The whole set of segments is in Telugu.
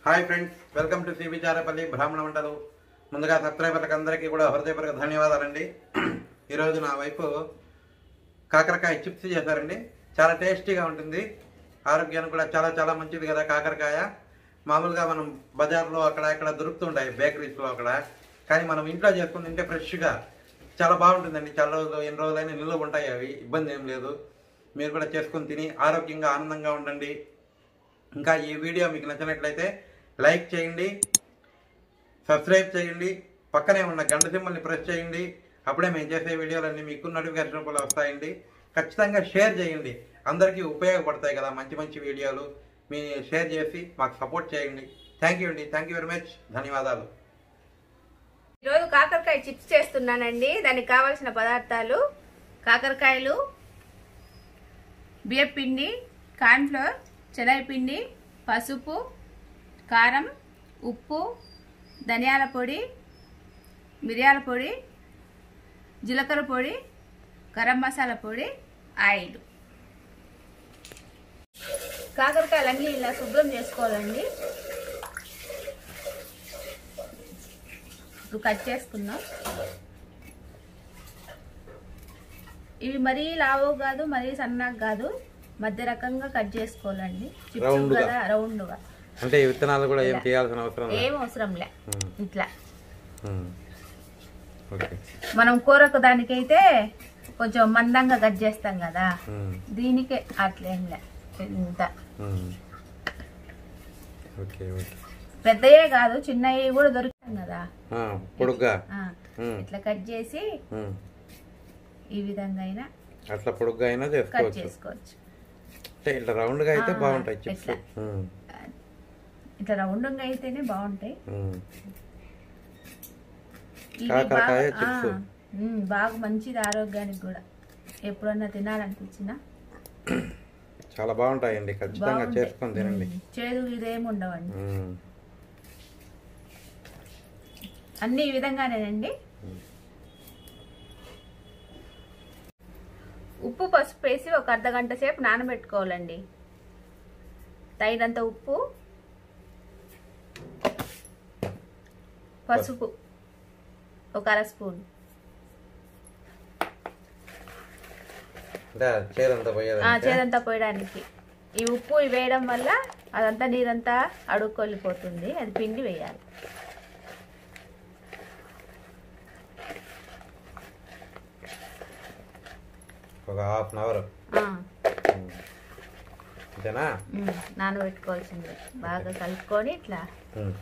Hi friends welcome to Sri Vicharapalli బ్రాహ్మణ వంటలు ముందుగా సబ్స్క్రైబర్లకు అందరికీ కూడా హృదయపూర్వక ధన్యవాదాలండి ఈరోజు నా వైపు కాకరకాయ చిప్స్ చేశారండి చాలా టేస్టీగా ఉంటుంది ఆరోగ్యానికి కూడా చాలా చాలా మంచిది కదా కాకరకాయ మామూలుగా మనం బజార్లో అక్కడ ఇక్కడ దొరుకుతుంటాయి బేకరీస్లో అక్కడ కానీ మనం ఇంట్లో చేసుకుని తింటే ఫ్రెష్గా చాలా బాగుంటుందండి చాలా రోజులు ఎన్ని రోజులైనా నిల్వ ఉంటాయి అవి ఇబ్బంది ఏం లేదు మీరు కూడా చేసుకొని తిని ఆరోగ్యంగా ఆనందంగా ఉండండి ఇంకా ఈ వీడియో మీకు నచ్చినట్లయితే లైక్ చేయండి సబ్స్క్రైబ్ చేయండి పక్కనే ఉన్న గంట సింబల్ని ప్రెస్ చేయండి అప్పుడే మేము చేసే వీడియోలన్నీ మీకు నోటిఫికేషన్ రూపంలో వస్తాయండి ఖచ్చితంగా షేర్ చేయండి అందరికీ ఉపయోగపడతాయి కదా మంచి మంచి వీడియోలు మీ షేర్ చేసి మాకు సపోర్ట్ చేయండి థ్యాంక్ యూ అండి థ్యాంక్ యూ వెరీ మచ్ ధన్యవాదాలు ఈరోజు కాకరకాయ చిప్స్ చేస్తున్నానండి దానికి కావాల్సిన పదార్థాలు కాకరకాయలు బియ్యం పిండి కార్న్ఫ్లోర్ శనగపిండి పసుపు కారం ఉప్పు ధనియాల పొడి మిరియాల పొడి జీలకర్ర పొడి గరం మసాలా పొడి ఆయిల్ కాకరకాయలన్నీ ఇలా శుభ్రం చేసుకోవాలండి ఇప్పుడు కట్ చేసుకుందాం ఇవి మరీ లావు కాదు మరీ సన్నగా కాదు మధ్య రకంగా కట్ చేసుకోవాలండి చిప్స్ రౌండ్గా. కదా రౌండ్గా అంటే ఈ విత్తనాలు కూడా ఏం చేయాల్సిన అవసరం లేదు ఏం అవసరం లే ఉమ్, ఇట్లా ఉమ్. ఓకే మనం కూరకు దానికైతే కొంచెం మందంగా కట్ చేస్తాం కదా ఉమ్, దీనికే అట్లేం లే ఇంత ఉమ్. ఓకే ఓకే పెద్దయే కాదు చిన్నవి కూడా దొరుకుతాం కదా ఆ, పొడుగ్గా ఆ, ఉమ్, ఇట్లా కట్ చేసి ఉమ్. ఈ విధంగా అయినా అట్లా పొడుగ్గా అయినా కట్ చేసుకోవచ్చు చేసుకోవచ్చు అంటే ఇట్లా రౌండ్గా అయితే ఆ, బాగుంటాయి చిప్స్ ఇట్లా. ఇట్లా రౌండ్గా అయితేనే బాగుంటాయి ఇవి కాకరకాయ బాగా- చిప్స్. ఆ, ఉమ్, బాగా మంచిది ఆరోగ్యానికి కూడా ఎప్పుడన్నా తినాలనిపించినా చాలా బాగుంటాయండి ఖచ్చితంగా బాగుంటాయి. చేసుకొని తినండి ఉమ్, చేదు ఇదేమి ఉండవండి ఉమ్, అన్ని ఈ విధంగానేనండి ఉప్పు పసుపు వేసి ఒక అర్ధ గంట సేపు నానబెట్టుకోవాలండి తగినంత ఉప్పు పసుపు ఒక అర స్పూన్ అంటే చేదంతా ఆ, పోయేదంటే చేదంతా పోయడానికి ఈ ఉప్పు ఇవి వేయడం వల్ల అదంతా నీరంతా అడుక్కొల్లిపోతుంది అది పిండి వేయాలి ఒక హాఫ్ అన్ అవర్ ఆ, అంతేనా ఉమ్, నానబెట్టుకోవాల్సిందే బాగా కలుపుకొని ఇట్లా ఉమ్,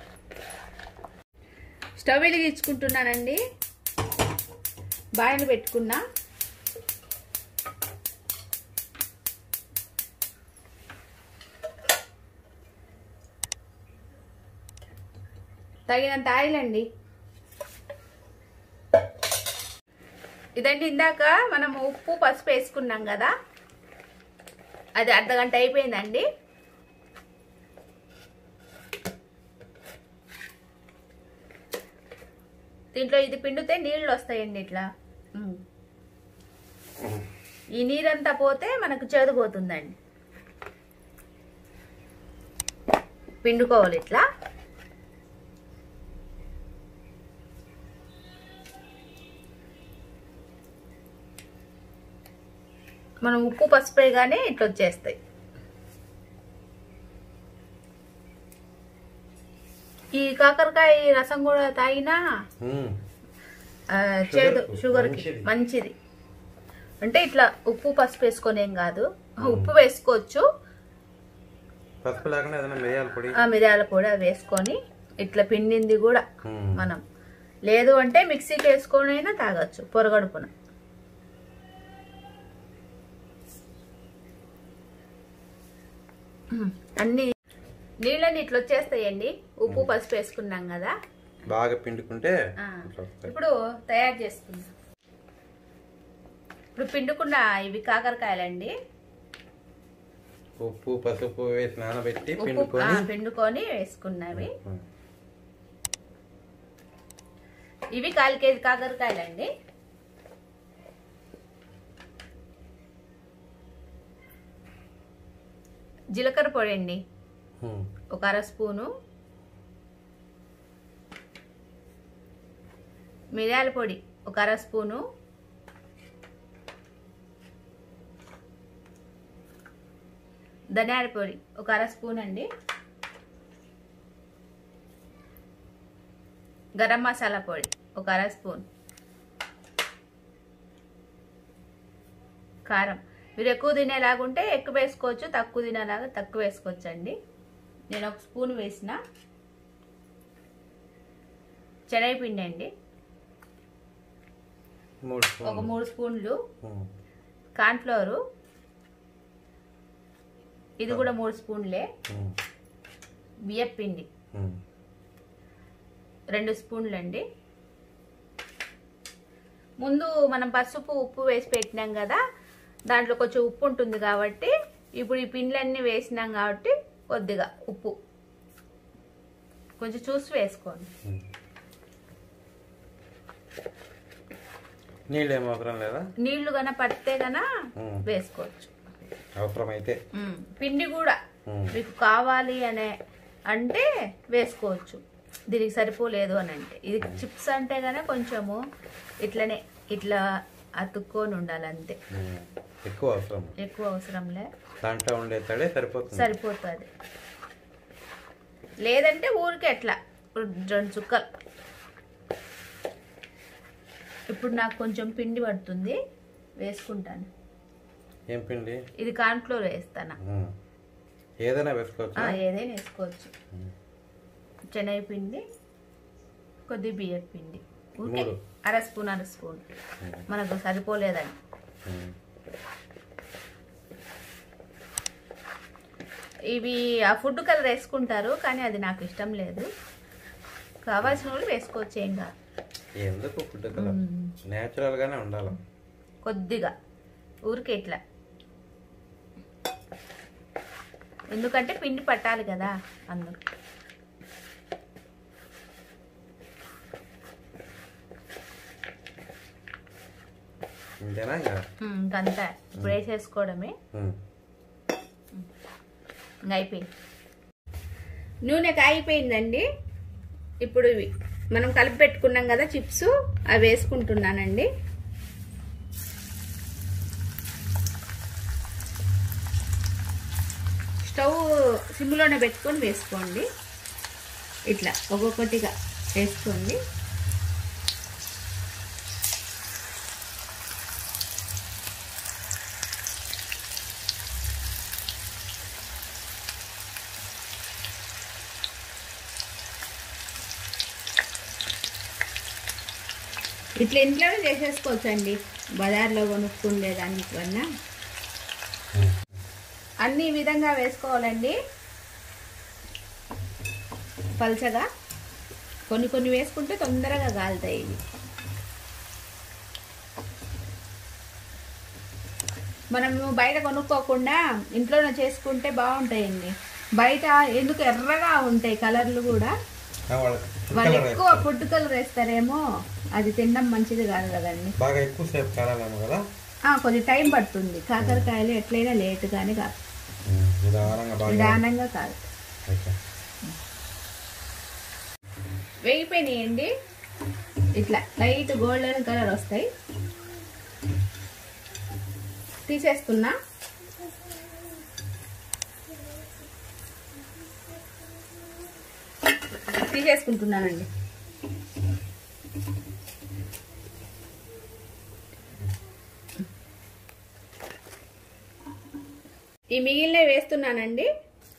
స్టవ్ వెలిగించుకుంటున్నానండి బాయిలు పెట్టుకున్నా తగినంత ఆయిల్ అండి ఇదండి ఇందాక మనం ఉప్పు పసుపు వేసుకున్నాం కదా అది అర్ధ గంట అయిపోయిందండి దీంట్లో ఇది పిండితే నీళ్ళు వస్తాయండి ఇట్లా ఉమ్. ఈ నీరంతా పోతే మనకు చేదు పోతుందండి పిండుకోవాలి ఇట్లా మనం ఉప్పు పసుపు వేయగానే ఇట్లా వచ్చేస్తాయి ఈ కాకరకాయ రసం కూడా తాగినా ఉమ్. ఆ, చేదు షుగర్కు షుగర్కి మంచిది. మంచిది అంటే ఇట్లా ఉప్పు పసుపు వేసుకొని ఏం కాదు ఉప్పు వేసుకోవచ్చు పసుపు లేకుండా ఏదైనా మిరియాల పొడి ఆ మిరియాల పొడి అవి వేసుకొని ఇట్లా పిండింది కూడా ఉమ్. మనం లేదు అంటే మిక్సీకి వేసుకొని అయినా తాగొచ్చు పొరగడుపున ఉమ్, అన్ని నీళ్ళని ఇట్లా వచ్చేస్తాయండి ఉప్పు పసుపు వేసుకున్నాం కదా బాగా పిండుకుంటే ఆ, ఇట్లా వస్తాయి. ఇప్పుడు తయారు చేసుకుందాం ఇప్పుడు పిండుకున్న ఇవి కాకరకాయలండి ఉప్పు పసుపు వేసి నానబెట్టి ఉప్పు ఆ, పిండుకొని పిండుకొని వేసుకున్నవి ఉమ్. ఇవి కాల్ కేజీ కాకరకాయలండి జీలకర్ర పొడి అండి ఉమ్. ఒక అర స్పూను మిరియాల పొడి ఒక అర స్పూను ధనియాల పొడి ఒక అర స్పూన్ అండి గరం మసాలా పొడి ఒక అర స్పూన్ కారం మీరు ఎక్కువ తినేలాగుంటే ఎక్కువ వేసుకోవచ్చు తక్కువ తినేలాగా తక్కువ వేసుకోవచ్చు అండి నేను ఒక స్పూన్ వేసిన శనగపిండి అండి మూడు ఒక స్పూన్లు. మూడు స్పూన్లు ఉమ్. కార్న్ఫ్లవరు ఇది కూడా మూడు స్పూన్లే ఉమ్. బియ్యం పిండి ఉమ్. రెండు స్పూన్లు అండి ముందు మనం పసుపు ఉప్పు వేసి పెట్టినాం కదా దాంట్లో కొంచెం ఉప్పు ఉంటుంది కాబట్టి ఇప్పుడు ఈ పిండ్లన్నీ వేసినాం కాబట్టి కొద్దిగా ఉప్పు కొంచెం చూసి వేసుకోండి ఉమ్. నీళ్ళు ఏం అవసరం లేదా నీళ్లు గన పడితే గన ఉమ్. వేసుకోవచ్చు అవసరమైతే ఉమ్, పిండి కూడా ఉమ్. మీకు కావాలి అనే అంటే వేసుకోవచ్చు దీనికి సరిపోలేదు అని అంటే ఇది చిప్స్ అంటే గానే కొంచెము ఇట్లనే ఇట్లా అతుక్కొని ఉండాలి అంతే ఉమ్. ఎక్కువ అవసరం ఎక్కువ అవసరంలే దాంట్లో ఉండే తడే సరిపోతుంది సరిపోతుంది లేదంటే ఊరికే ఎట్లా రెండు చుక్కలు ఇప్పుడు నాకు కొంచెం పిండి పడుతుంది వేసుకుంటాను ఏం పిండి ఇది కార్న్ఫ్లోర్ వేస్తాను ఉమ్. ఏదైనా వేసుకోవచ్చు ఏదైనా వేసుకోవచ్చు శనగపిండి కొద్ది బియ్యం పిండి ఊరికే మూడు. అర స్పూన్ అర స్పూన్ మనకు సరిపోలేదని ఉమ్. ఇవి ఆ ఫుడ్ కలర్ వేసుకుంటారు కానీ అది నాకు ఇష్టం లేదు కావాల్సిన వాళ్ళు వేసుకోవచ్చు ఏం కాదు ఎందుకు ఫుడ్ కలర్ మ్మ్. నేచురల్ గానే ఉండాలి కొద్దిగా ఊరికే ఇట్లా ఎందుకంటే పిండి పట్టాలి కదా అందుకు ఇంతేనా ఇంకా ఉమ్, ఇంకంతా ఇప్పుడు వేసేసుకోవడమే ఉమ్. ఇంకా అయిపోయింది నూనె కాగిపోయిందండి ఇప్పుడు ఇవి మనం కలిపి పెట్టుకున్నాం కదా చిప్స్ అవి వేసుకుంటున్నానండి స్టవ్ సిమ్లోనే పెట్టుకొని వేసుకోండి ఇట్లా ఒక్కొక్కటిగా వేసుకోండి ఇట్లా ఇంట్లోనే చేసేసుకోవచ్చు అండి బజార్లో కొనుక్కుండే దానికన్నా ఉమ్. అన్ని ఈ విధంగా వేసుకోవాలండి పల్చగా కొన్ని కొన్ని వేసుకుంటే తొందరగా కాలుతాయి ఇవి మనము బయట కొనుక్కోకుండా ఇంట్లోనే చేసుకుంటే బాగుంటాయండి బయట ఎందుకు ఎర్రగా ఉంటాయి కలర్లు కూడా ఆ, వాళ్ళకి food వాళ్ళు colour ఎక్కువ వేస్తారు. ఫుడ్ కలర్ వేస్తారేమో అది తినడం మంచిది కాదు కదండి బాగా ఎక్కువ సేపు కాలాలేమో కదా ఆ, కొద్ది టైం పడుతుంది కాకరకాయలు ఎట్లయినా లేటుగానే కాదు ఉమ్. నిదానంగా బాగా నిదానంగా కాదు ఓకే. వేగిపోయినాయండి ఇట్లా లైట్ గోల్డెన్ కలర్ వస్తాయి తీసేస్తున్నా తీసేసుకుంటున్నానండి ఈ మిగిలిన వేస్తున్నానండి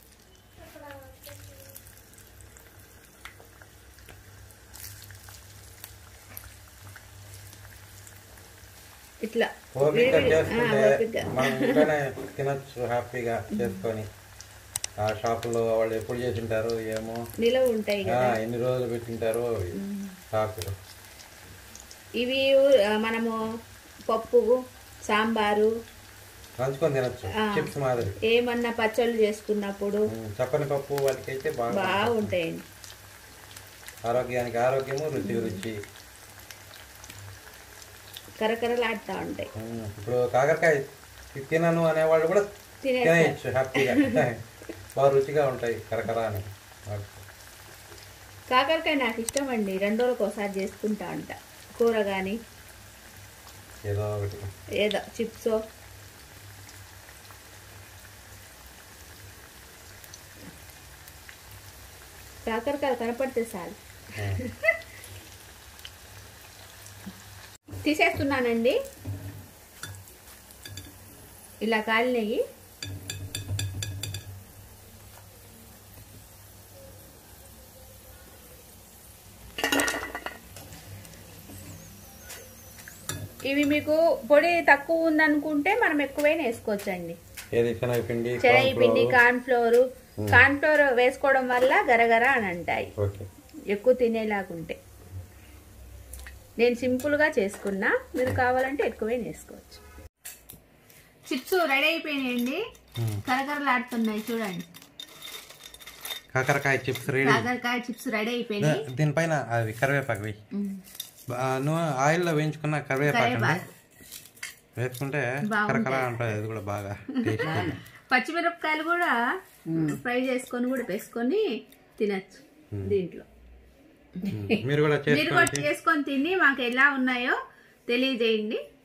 ఇట్లా ఓపిక విడివిడి- ఆ, చేసుకుంటే ఓపిక. మనం ఇంట్లోనే తినొచ్చు హ్యాపీగా చేసుకొని ఆ షాపులో వాళ్ళు ఎప్పుడు చేసింటారు ఏమో నిలవ ఉంటాయి ఆ, కదా ఎన్ని రోజులు పెట్టింటారు షాపులు ఇవి ఆ, మనము పప్పు సాంబారు నంచుకొని తినొచ్చు ఆ. చిప్స్ మాదిరి ఏమన్నా పచ్చళ్ళు చేసుకున్నప్పుడు ఉమ్, చప్పని పప్పు వాటికైతే బాగా బాగుంటాయండి ఆరోగ్యానికి ఆరోగ్యము రుచి రుచి కరకరలాడుతూ ఉంటాయి ఉమ్, ఇప్పుడు కాకరకాయ తి- తినను అనేవాళ్ళు కూడా తినేస్తారు తినేయచ్చు హ్యాపీగా బాగా రుచిగా ఉంటాయి కరకర అని కాకరకాయ నాకు ఇష్టం అండి రెండు రోజులకు ఒకసారి చేసుకుంటా అంట కూర కానీ ఏదో ఒకటి ఏదో చిప్స్ కాకరకాయలు కనపడితే చాలు ఉమ్. తీసేస్తున్నానండి ఇలా కాలినవి ఇవి మీకు పొడి తక్కువ ఉందనుకుంటే మనం ఎక్కువైనా వేసుకోవచ్చండి ఏది శనగపిండి శనగపిండి corn corn flour corn flour వేసుకోవడం వల్ల గరగర అని అంటాయి ఓకే ఎక్కువ తినేలాగుంటే నేను సింపుల్గా చేసుకున్నా మీరు కావాలంటే ఎక్కువే వేసుకోవచ్చు చిప్స్ రెడీ అయిపోయినాయండి ఉమ్. కరకరలాడుతున్నాయి చూడండి కాకరకాయ చిప్స్ రెడీ కాకరకాయ చిప్స్ రెడీ అయిపోయినాయి దీనిపైన అవి కరివేపాకు వెయ్యి ఉమ్. బా- నువ్వు ఆయిల్లో వేయించుకున్న కరివేపాకు అండి కరివేపాకు. వేసుకుంటే బాగుంటాయి. కరకర ఉంటుంది అది కూడా బాగా టేస్ట్ పచ్చిమిరపకాయలు కూడా ఫ్రై చేసుకొని కూడా వేసుకొని తినచ్చు దీంట్లో మీరు కూడా మీరు కూడా చేసుకోండి చేసుకొని తిని మాకు ఎలా ఉన్నాయో తెలియజేయండి